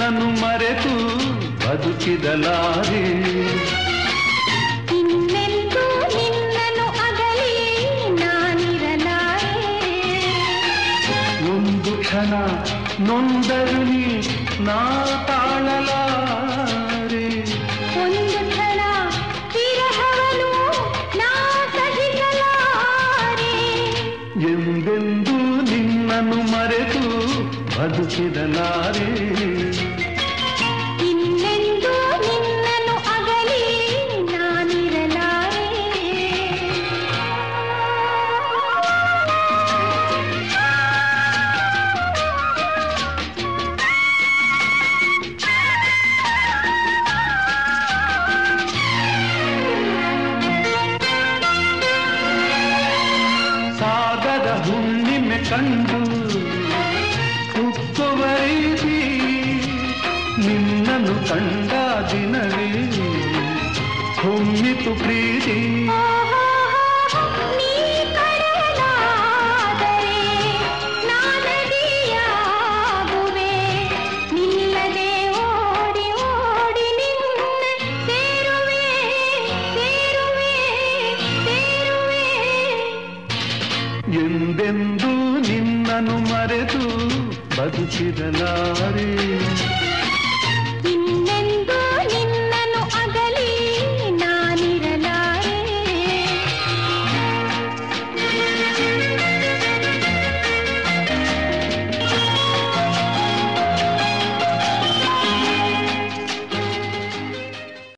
ನಿನ್ನನ್ನು ಮರೆತು ಬದುಕಿದಲಾರೆ ಇನ್ನೆಂದೂ ನಿನ್ನನ್ನು ಅಗಲಿ ನಾನಿರಲಾರೆ ಒಂದು ಕ್ಷಣ ನೊಂದರು ನೀ ನಾ ತಾಳಲಾರೆ ಒಂದು ಕ್ಷಣ ವಿರಹವನು ನಾ ಸಹಿಸಲಾರೆ ಎಂದೆಂದೂ ನಿನ್ನನ್ನು ಮರೆತು ಬದುಕಿದಲಾರೆ ಇನ್ನೆಂದೂ ನಿನ್ನನ್ನು ಅಗಲಿ ನಾನಿರಲಾರೆ ಸಾಗರ ಹುಣ್ಣಿಮೆ ಕಂಡು ಹುಕ್ಕುವ ರೀತಿ ನಿನ್ನನ್ನು ಕಂಡ ದಿನವೇ ಹೊಮ್ಮಿತು ಪ್ರೀತಿ ನೀ ಕಡಲಾದರೆ ನಾನದಿಯಾಗುವೆ ನಿಲ್ಲದೆ ಓಡಿ ಓಡಿ ನಿನ್ನ ಸೇರುವೆ ಸೇರುವೆ ಸೇರುವೆ ಎಂದೆಂದೂ ನಿನ್ನನ್ನು ಮರೆತು ಬದುಕಿದಲಾರೆ